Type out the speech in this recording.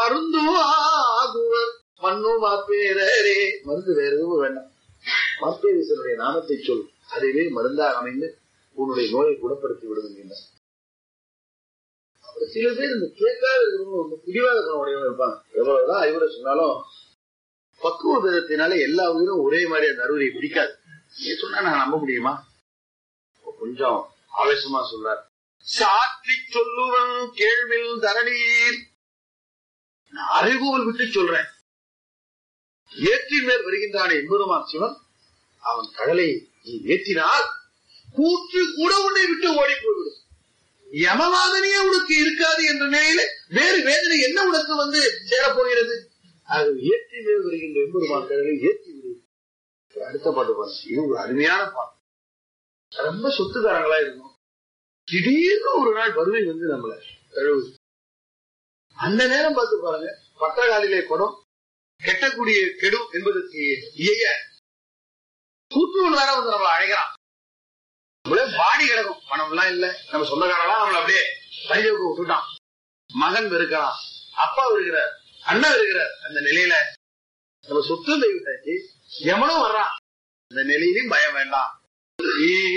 மருந்தும் ஆகுவர் மண்ணும் மாப்பேரே மருந்து வேற எதுவும் வேண்டாம் மாப்பேரீசனுடைய நாமத்தை சொல் அதுவே மருந்தாக அமைந்து உன்னுடைய நோயை குணப்படுத்தி விடுகின்றன சில பேர் இந்த கேட்காத இருக்கிறவங்க ரொம்ப பிடிவாத குணமுடையவங்க இருப்பாங்க எவ்வளவுதான் அறிவுரை சொன்னாலும் பக்குவ விதத்தினால எல்லா உயிரும் ஒரே மாதிரி அந்த அறுவரை பிடிக்காது நீ சொன்னா நான் நம்ப முடியுமா கொஞ்சம் ஆவேசமா சொல்றார் சாற்றி சொல்லுவன் கேள்வில் தரணீர் நான் அறிவுகள் விட்டு சொல்றேன் ஏற்றின் மேல் வருகின்றானே எம்பெருமான் சிவன் அவன் கடலை நீ ஏற்றினால் கூற்று கூட உன்னை விட்டு ஓடி போய்விடும் யமவாதனையே உனக்கு இருக்காது என்ற நிலையில வேறு வேதனை என்ன உனக்கு வந்து சேரப்போகிறது அது ஏற்றி மேல் வருகின்ற எம்பெருமான் கடலை ஏற்றி விடு அடுத்த பாட்டு பாருங்க இது ஒரு அருமையான பாட்டு ரொம்ப சொத்துக்காரங்களா இருந்தோம் திடீர்னு ஒரு நாள் வறுமை வந்து நம்மள தழுவுது அந்த நேரம் பார்த்து பாருங்க பட்டகாலிலே குடம் கெட்டக்கூடிய கெடும் என்பதற்கு இயைய கூட்டுவன் வேற வந்து நம்மள அழைக்கிறான் நம்மளே பாடி கிடக்கும் பணம் எல்லாம் இல்ல நம்ம சொந்தக்காரெல்லாம் நம்மள அப்படியே பைஜவுக்கு விட்டுட்டான் மகன் இருக்கிறான் அப்பா இருக்கிறார் அண்ணன் இருக்கிறார் அந்த நிலையில நம்ம சொத்து தெய்வத்தாச்சு எவனும் வர்றான் அந்த நிலையிலும் பயம் வேண்டாம்